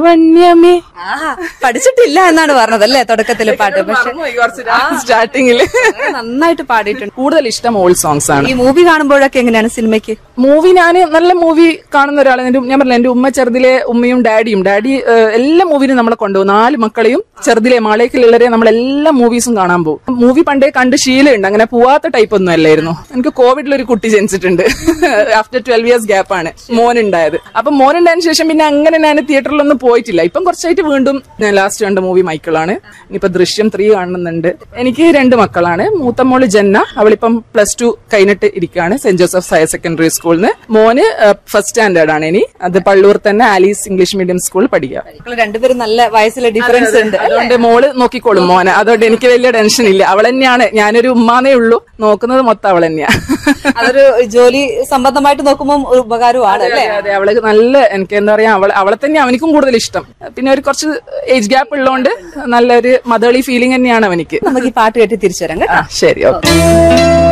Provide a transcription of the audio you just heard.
ലാവണ്യമേ ആഹാ പഠിച്ചിട്ടില്ല എന്നാണ് പറഞ്ഞത് അല്ലേ തുടക്കത്തില് പാട്ട് പക്ഷെ സ്റ്റാർട്ടിങ്ങില് നന്നായിട്ട് പാടിയിട്ടുണ്ട് കൂടുതൽ ഇഷ്ടം ഓൾഡ് സോങ്സ് ആണ് ഈ മൂവി കാണുമ്പോഴൊക്കെ എങ്ങനെയാണ് സിനിമയ്ക്ക് മൂവി ഞാൻ നല്ല മൂവി കാണുന്ന ഒരാളാണ് എന്റെ ഞാൻ പറഞ്ഞില്ല എന്റെ ഉമ്മ ചെറുതിലെ ഉമ്മയും ഡാഡിയും ഡാഡി ഏഹ്, എല്ലാ മൂവിനും നമ്മളെ കൊണ്ടുപോകും നാല് മക്കളെയും ചെറുതിലെ മാളേക്കിലുള്ളവരെ നമ്മൾ എല്ലാ മൂവീസും കാണാൻ പോകും മൂവി പണ്ടേ കണ്ട് ശീലമുണ്ട് അങ്ങനെ പോവാത്ത ടൈപ്പ് ഒന്നും അല്ലായിരുന്നു എനിക്ക് കോവിഡിൽ ഒരു കുട്ടി ജനിച്ചിട്ടുണ്ട് ആഫ്റ്റർ ട്വൽവ് ഇയേഴ്സ് ഗ്യാപ്പ് ആണ് മോൻ ഉണ്ടായത് അപ്പൊ മോൻ ഉണ്ടായതിനു ശേഷം പിന്നെ അങ്ങനെ ഞാൻ തിയേറ്ററിലൊന്നും പോയിട്ടില്ല ഇപ്പം കുറച്ചായിട്ട് വീണ്ടും ഞാൻ ലാസ്റ്റ് കണ്ട മൂവി മൈക്കിളാണ് ഇനിയിപ്പോ ദൃശ്യം ത്രീ കാണുന്നുണ്ട് എനിക്ക് രണ്ട് മക്കളാണ് മൂത്ത മോള് ജന്ന അവളിപ്പം പ്ലസ് ടു കഴിഞ്ഞിട്ട് ഇരിക്കുകയാണ് സെന്റ് ജോസഫ്സ് ഹയർ സെക്കൻഡറി സ്കൂളിൽ നിന്ന് മോന് ഫസ്റ്റ് സ്റ്റാൻഡേർഡ് ആണ് ഇനി അത് പള്ളൂർ തന്നെ ആലീസ് ഇംഗ്ലീഷ് മീഡിയം സ്കൂളിൽ പഠിക്കുക നിങ്ങൾ രണ്ടുപേരും നല്ല വയസ്സിലെ ഡിഫറൻസ് ഉണ്ട് അതുകൊണ്ട് മോള് നോക്കിക്കോളും മോനെ അതുകൊണ്ട് എനിക്ക് വലിയ ടെൻഷൻ ഇല്ല അവൾ തന്നെയാണ് ഞാനൊരു ഉമ്മാനേ ഉള്ളൂ നോക്കുന്നത് മൊത്തം അവൾ തന്നെയാ അതൊരു ജോലി സംബന്ധമായിട്ട് നോക്കുമ്പോൾ ഒരു ഉപകാരമാണ് അല്ലേ അതെ, അതെ അവള് നല്ല എനിക്ക് എന്താ പറയാ അവൾ അവളെ തന്നെ അവനിക്കും കൂടുതൽ ഇഷ്ടം പിന്നെ ഒരു കുറച്ച് ഏജ് ഗ്യാപ്പ് ഉള്ളതുകൊണ്ട് നല്ലൊരു മതളി ഫീലിംഗ് തന്നെയാണ് അവനിക്ക് നമുക്ക് ഈ പാട്ട് കേട്ടി തിരിച്ചു വരാം കേട്ടോ ആ ശരി ഓക്കെ